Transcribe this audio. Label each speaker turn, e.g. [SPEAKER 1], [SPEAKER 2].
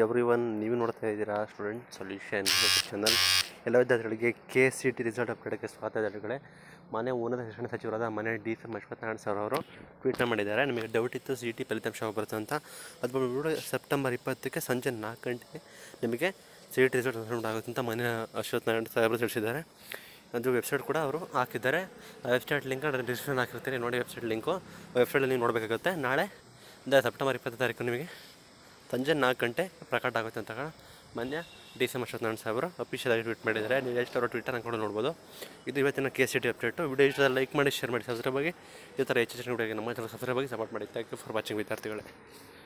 [SPEAKER 1] every one ನೀವು ನೋಡ್ತಾ ಇದ್ದೀರಾ ಸ್ಟೂಡೆಂಟ್ ಸೊಲ್ಯೂಷನ್ ಚಾನಲ್ ಎಲ್ಲ ವಿದ್ಯಾರ್ಥಿಗಳಿಗೆ ಕೆ ಸಿ ಟಿ ರಿಸಲ್ಟ್ ಅಪ್ಡೇಟ್ಗೆ ಸ್ವಾಗತ ವಿದ್ಯಾರ್ಥಿಗಳೇ ಮನೆ ಉನ್ನತ ಶಿಕ್ಷಣ ಸಚಿವರಾದ ಮನೆ ಡಿ ಸಿ ಅಶ್ವತ್ಥನಾರಾಯಣ ಸರ್ ಅವರು ಟ್ವೀಟ್ನ ಮಾಡಿದ್ದಾರೆ ನಿಮಗೆ ಡೌಟ್ ಇತ್ತು ಸಿ ಟಿ ಫಲಿತಾಂಶ ಯಾವಾಗ ಬರುತ್ತೆ ಅಂತ ಅದು ಬಂದ್ಬಿಟ್ಟು ಸೆಪ್ಟೆಂಬರ್ ಇಪ್ಪತ್ತಕ್ಕೆ ಸಂಜೆ ನಾಲ್ಕು ಗಂಟೆಗೆ ನಿಮಗೆ ಸಿ ಟಿ ರಿಸಲ್ಟ್ ಅನೌನ್ಸ್ ಆಗುತ್ತೆ ಅಂತ ಮನೆ ಅಶ್ವತ್ಥನಾರಾಯಣ ಸಾಹೇಬರು ತಿಳಿಸಿದ್ದಾರೆ ಅದು ವೆಬ್ಸೈಟ್ ಕೂಡ ಅವರು ಹಾಕಿದ್ದಾರೆ ಆ ವೆಬ್ಸೈಟ್ ಲಿಂಕ್ ಡಿಸ್ಕ್ರಿಪ್ಷನ್ ಹಾಕಿರ್ತೀನಿ ನೋಡಿ ವೆಬ್ಸೈಟ್ ಲಿಂಕು ವೆಬ್ಸೈಟಲ್ಲಿ ನೀವು ನೋಡಬೇಕಾಗುತ್ತೆ ನಾಳೆ ಅಂದರೆ ಸೆಪ್ಟೆಂಬರ್ ಇಪ್ಪತ್ತು ತಾರೀಕು ನಿಮಗೆ ಸಂಜೆ ನಾಲ್ಕು ಗಂಟೆ ಪ್ರಕಟ ಆಗುತ್ತೆ ಅಂತ ಮಾನ್ಯ ಡಿ ಸಿ ಅಶ್ವತ್ಥನಾರಾಯಣ ಸಾಹೇಬರು ಅಫಿಷಿಯಲ್ ಆಗಿ ಟ್ವೀಟ್ ಮಾಡಿದ್ದಾರೆ ನೀವು ಎಷ್ಟು ಅವರ ಟ್ವಿಟರ್ ಕೂಡ ನೋಡ್ಬೋದು ಇದು ಇವತ್ತಿನ K C T update video ಇಷ್ಟ ಲೈಕ್ ಮಾಡಿ ಶೇರ್ ಮಾಡಿ ಸಬ್ಸ್ಕ್ರೈಬ್ ಆಗಿ ಈ ಥರ ಹೆಚ್ಚು ಹೆಚ್ಚಿನ ವಿಡಿಯೋಗೆ ನಮ್ಮ ಚಾನಲ್ ಸಬ್ಸ್ಕ್ರೈಬ್ ಆಗಿ ಸಪೋರ್ಟ್ ಮಾಡಿ ಥ್ಯಾಂಕ್ ಯು ಫಾರ್ ವಾಚಿಂಗ್ ವಿದ್ಯಾರ್ಥಿಗಳೇ